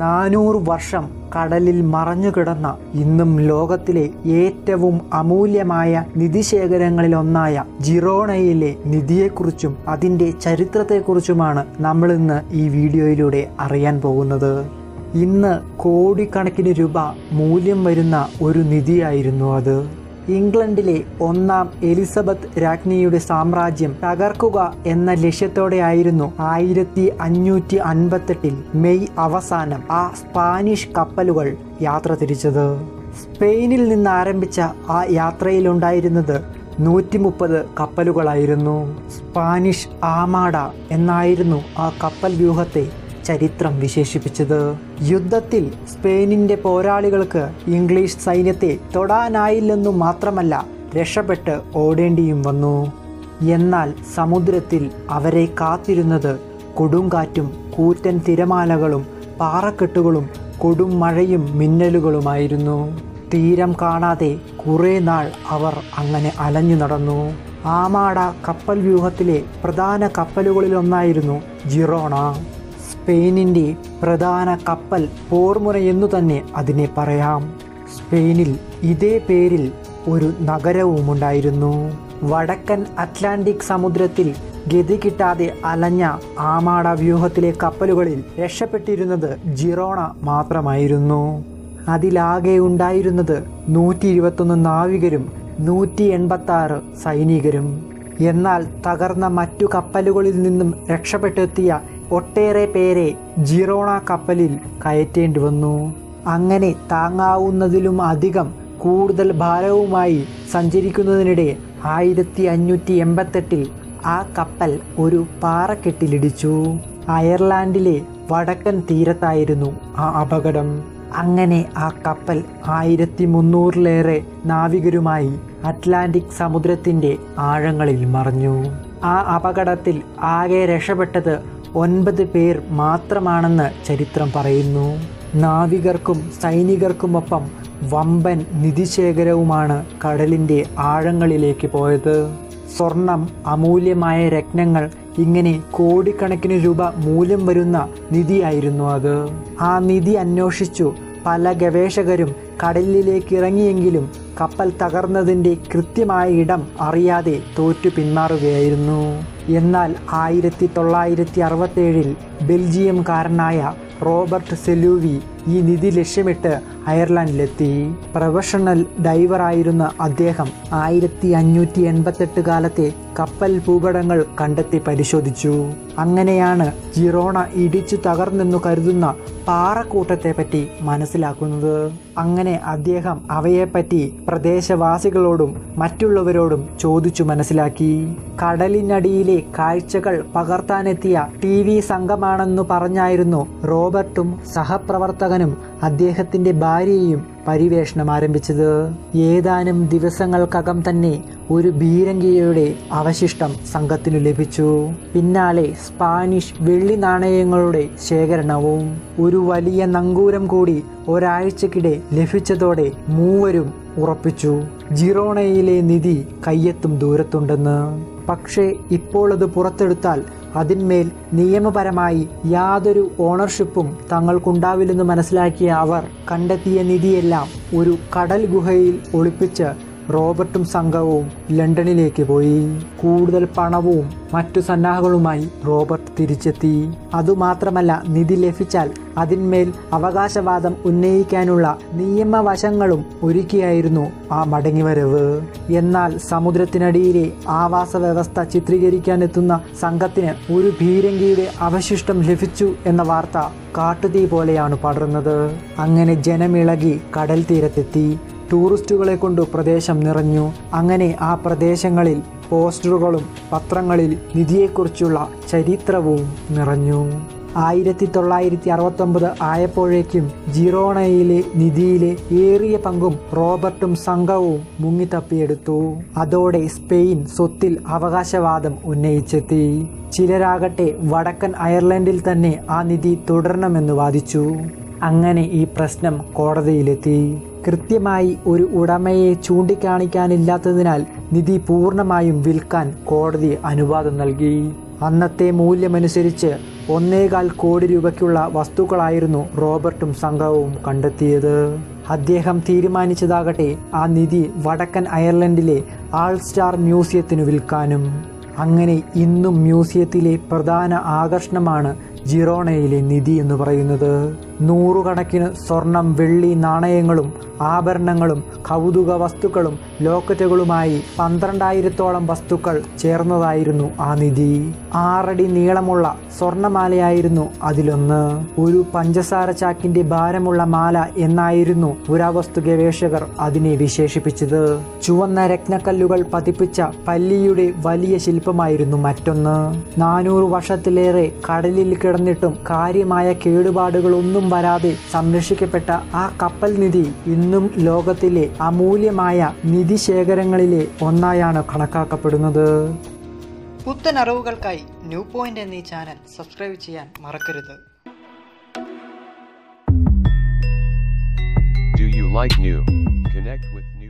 നാനൂറ് വർഷം കടലിൽ മറഞ്ഞുകിടന്ന ഇന്നും ലോകത്തിലെ ഏറ്റവും അമൂല്യമായ നിധിശേഖരങ്ങളിലൊന്നായ ജിറോണയിലെ നിധിയെക്കുറിച്ചും അതിൻ്റെ ചരിത്രത്തെക്കുറിച്ചുമാണ് നമ്മളിന്ന് ഈ വീഡിയോയിലൂടെ അറിയാൻ പോകുന്നത് ഇന്ന് കോടിക്കണക്കിന് രൂപ മൂല്യം വരുന്ന ഒരു നിധിയായിരുന്നു അത് ഇംഗ്ലണ്ടിലെ ഒന്നാം എലിസബത്ത് രാജ്ഞിയുടെ സാമ്രാജ്യം തകർക്കുക എന്ന ലക്ഷ്യത്തോടെയായിരുന്നു ആയിരത്തി അഞ്ഞൂറ്റി അൻപത്തെട്ടിൽ മെയ് അവസാനം ആ സ്പാനിഷ് കപ്പലുകൾ യാത്ര തിരിച്ചത് സ്പെയിനിൽ നിന്ന് ആരംഭിച്ച ആ യാത്രയിലുണ്ടായിരുന്നത് നൂറ്റി മുപ്പത് കപ്പലുകളായിരുന്നു സ്പാനിഷ് ആമാഡ എന്നായിരുന്നു ആ കപ്പൽ വ്യൂഹത്തെ ചരിത്രം വിശേഷിപ്പിച്ചത് യുദ്ധത്തിൽ സ്പെയിനിന്റെ പോരാളികൾക്ക് ഇംഗ്ലീഷ് സൈന്യത്തെ തൊടാനായില്ലെന്നു മാത്രമല്ല രക്ഷപ്പെട്ട് ഓടേണ്ടിയും വന്നു എന്നാൽ സമുദ്രത്തിൽ അവരെ കാത്തിരുന്നത് കൊടുങ്കാറ്റും കൂറ്റൻ തിരമാലകളും പാറക്കെട്ടുകളും കൊടും മഴയും മിന്നലുകളുമായിരുന്നു തീരം കാണാതെ കുറേ നാൾ അവർ അങ്ങനെ അലഞ്ഞു നടന്നു ആമാട കപ്പൽ വ്യൂഹത്തിലെ പ്രധാന കപ്പലുകളിലൊന്നായിരുന്നു ജിറോണ സ്പെയിനിൻ്റെ പ്രധാന കപ്പൽ പോർമുന എന്നു തന്നെ അതിനെ പറയാം സ്പെയിനിൽ ഇതേ പേരിൽ ഒരു നഗരവുമുണ്ടായിരുന്നു വടക്കൻ അറ്റ്ലാന്റിക് സമുദ്രത്തിൽ ഗതി കിട്ടാതെ അലഞ്ഞ ആമാട വ്യൂഹത്തിലെ കപ്പലുകളിൽ രക്ഷപ്പെട്ടിരുന്നത് ജിറോണ മാത്രമായിരുന്നു അതിലാകെ ഉണ്ടായിരുന്നത് നൂറ്റി ഇരുപത്തൊന്ന് നാവികരും നൂറ്റി എൺപത്തി ആറ് സൈനികരും എന്നാൽ തകർന്ന മറ്റു കപ്പലുകളിൽ നിന്നും രക്ഷപ്പെട്ടെത്തിയ ഒട്ടേറെ പേരെ ജിറോണ കപ്പലിൽ കയറ്റേണ്ടി വന്നു അങ്ങനെ താങ്ങാവുന്നതിലും അധികം കൂടുതൽ ഭാരവുമായി സഞ്ചരിക്കുന്നതിനിടെ ആയിരത്തി അഞ്ഞൂറ്റി എൺപത്തെട്ടിൽ ആ കപ്പൽ ഒരു പാറക്കെട്ടിലിടിച്ചു അയർലാൻഡിലെ വടക്കൻ തീരത്തായിരുന്നു ആ അപകടം അങ്ങനെ ആ കപ്പൽ ആയിരത്തി മുന്നൂറിലേറെ നാവികരുമായി അറ്റ്ലാന്റിക് സമുദ്രത്തിൻ്റെ ആഴങ്ങളിൽ മറഞ്ഞു ആ അപകടത്തിൽ ആകെ രക്ഷപ്പെട്ടത് ഒൻപത് പേർ മാത്രമാണെന്ന് ചരിത്രം പറയുന്നു നാവികർക്കും സൈനികർക്കുമൊപ്പം വമ്പൻ നിധിശേഖരവുമാണ് കടലിൻ്റെ ആഴങ്ങളിലേക്ക് പോയത് സ്വർണം അമൂല്യമായ രത്നങ്ങൾ ഇങ്ങനെ കോടിക്കണക്കിന് രൂപ മൂല്യം വരുന്ന നിധിയായിരുന്നു അത് ആ നിധി അന്വേഷിച്ചു പല ഗവേഷകരും കടലിലേക്ക് ഇറങ്ങിയെങ്കിലും കപ്പൽ തകർന്നതിൻ്റെ കൃത്യമായ ഇടം അറിയാതെ തോറ്റു പിന്മാറുകയായിരുന്നു എന്നാൽ ആയിരത്തി തൊള്ളായിരത്തി അറുപത്തേഴിൽ ബെൽജിയംകാരനായ റോബർട്ട് സെലൂവി ഈ നിധി ലക്ഷ്യമിട്ട് അയർലൻഡിലെത്തി പ്രൊഫഷണൽ ഡൈവറായിരുന്ന അദ്ദേഹം ആയിരത്തി അഞ്ഞൂറ്റി എൺപത്തെട്ട് കാലത്തെ കപ്പൽ ഭൂപടങ്ങൾ കണ്ടെത്തി പരിശോധിച്ചു അങ്ങനെയാണ് ജിറോണ ഇടിച്ചു തകർന്നെന്നു കരുതുന്ന പാറക്കൂട്ടത്തെ പറ്റി മനസ്സിലാക്കുന്നത് അങ്ങനെ അദ്ദേഹം അവയെപ്പറ്റി പ്രദേശവാസികളോടും മറ്റുള്ളവരോടും ചോദിച്ചു മനസ്സിലാക്കി കടലിനടിയിലെ കാഴ്ചകൾ പകർത്താനെത്തിയ ടി വി സംഘമാണെന്നു പറഞ്ഞായിരുന്നു റോബർട്ടും സഹപ്രവർത്തകനും അദ്ദേഹത്തിന്റെ ഭാര്യയും പരിവേഷണം ആരംഭിച്ചത് ഏതാനും ദിവസങ്ങൾക്കകം തന്നെ ഒരു ബീരങ്കിയുടെ അവശിഷ്ടം സംഘത്തിനു ലഭിച്ചു പിന്നാലെ സ്പാനിഷ് വെള്ളി നാണയങ്ങളുടെ ശേഖരണവും ഒരു വലിയ നങ്കൂരം കൂടി ഒരാഴ്ചക്കിടെ ലഭിച്ചതോടെ മൂവരും ഉറപ്പിച്ചു ജിറോണയിലെ നിധി കയ്യെത്തും ദൂരത്തുണ്ടെന്ന് പക്ഷേ ഇപ്പോൾ അത് പുറത്തെടുത്താൽ അതിന്മേൽ നിയമപരമായി യാതൊരു ഓണർഷിപ്പും തങ്ങൾക്കുണ്ടാവില്ലെന്ന് മനസ്സിലാക്കിയ അവർ കണ്ടെത്തിയ നിധിയെല്ലാം ഒരു കടൽ ഗുഹയിൽ ഒളിപ്പിച്ച് റോബർട്ടും സംഘവും ലണ്ടനിലേക്ക് പോയി കൂടുതൽ പണവും മറ്റു സന്നാഹങ്ങളുമായി റോബർട്ട് തിരിച്ചെത്തി അതുമാത്രമല്ല നിധി ലഭിച്ചാൽ അതിന്മേൽ അവകാശവാദം ഉന്നയിക്കാനുള്ള നിയമവശങ്ങളും ഒരുക്കിയായിരുന്നു ആ മടങ്ങിവരവ് എന്നാൽ സമുദ്രത്തിനടിയിലെ ആവാസ വ്യവസ്ഥ ചിത്രീകരിക്കാനെത്തുന്ന സംഘത്തിന് ഒരു ഭീരങ്കിയുടെ അവശിഷ്ടം ലഭിച്ചു എന്ന വാർത്ത കാട്ടുതീ പോലെയാണ് പടർന്നത് അങ്ങനെ ജനമിളകി കടൽ തീരത്തെത്തി ടൂറിസ്റ്റുകളെ കൊണ്ട് പ്രദേശം നിറഞ്ഞു അങ്ങനെ ആ പ്രദേശങ്ങളിൽ പോസ്റ്ററുകളും പത്രങ്ങളിൽ നിധിയെക്കുറിച്ചുള്ള ചരിത്രവും നിറഞ്ഞു ആയിരത്തി തൊള്ളായിരത്തി അറുപത്തൊമ്പത് ആയപ്പോഴേക്കും ജിറോണയിലെ നിധിയിലെ ഏറിയ പങ്കും റോബർട്ടും സംഘവും മുങ്ങിത്തപ്പിയെടുത്തു അതോടെ സ്പെയിൻ സ്വത്തിൽ അവകാശവാദം ഉന്നയിച്ചെത്തി ചിലരാകട്ടെ വടക്കൻ അയർലൻഡിൽ തന്നെ ആ നിധി തുടരണമെന്ന് വാദിച്ചു അങ്ങനെ ഈ പ്രശ്നം കോടതിയിലെത്തി കൃത്യമായി ഒരു ഉടമയെ ചൂണ്ടിക്കാണിക്കാനില്ലാത്തതിനാൽ നിധി പൂർണ്ണമായും വിൽക്കാൻ കോടതി അനുവാദം നൽകി അന്നത്തെ മൂല്യമനുസരിച്ച് ഒന്നേകാൽ കോടി രൂപയ്ക്കുള്ള വസ്തുക്കളായിരുന്നു റോബർട്ടും സംഘവും കണ്ടെത്തിയത് അദ്ദേഹം തീരുമാനിച്ചതാകട്ടെ ആ നിധി വടക്കൻ അയർലൻഡിലെ ആൾ സ്റ്റാർ മ്യൂസിയത്തിന് വിൽക്കാനും അങ്ങനെ ഇന്നും മ്യൂസിയത്തിലെ പ്രധാന ആകർഷണമാണ് ജിറോണയിലെ നിധി എന്ന് പറയുന്നത് നൂറുകണക്കിന് സ്വർണം വെള്ളി നാണയങ്ങളും ആഭരണങ്ങളും കൗതുക വസ്തുക്കളും ലോക്കറ്റുകളുമായി പന്ത്രണ്ടായിരത്തോളം വസ്തുക്കൾ ചേർന്നതായിരുന്നു ആ നിധി ആറടി നീളമുള്ള സ്വർണമാലയായിരുന്നു അതിലൊന്ന് ഒരു പഞ്ചസാര ചാക്കിന്റെ ഭാരമുള്ള മാല എന്നായിരുന്നു പുരാവസ്തു ഗവേഷകർ അതിനെ വിശേഷിപ്പിച്ചത് ചുവന്ന രത്നക്കല്ലുകൾ പതിപ്പിച്ച പല്ലിയുടെ വലിയ ശില്പമായിരുന്നു മറ്റൊന്ന് നാനൂറ് വർഷത്തിലേറെ കടലിൽ കിടന്നിട്ടും കാര്യമായ കേടുപാടുകളൊന്നും വരാതെ സംരക്ഷിക്കപ്പെട്ട ആ കപ്പൽ നിധി ഇന്നും ലോകത്തിലെ അമൂല്യമായ നിധി ശേഖരങ്ങളിലെ ഒന്നായാണ് കണക്കാക്കപ്പെടുന്നത് പുത്തൻ അറിവുകൾക്കായി ന്യൂ പോയിന്റ് എന്നീ ചാനൽ സബ്സ്ക്രൈബ് ചെയ്യാൻ മറക്കരുത് Do you like new? Connect with new.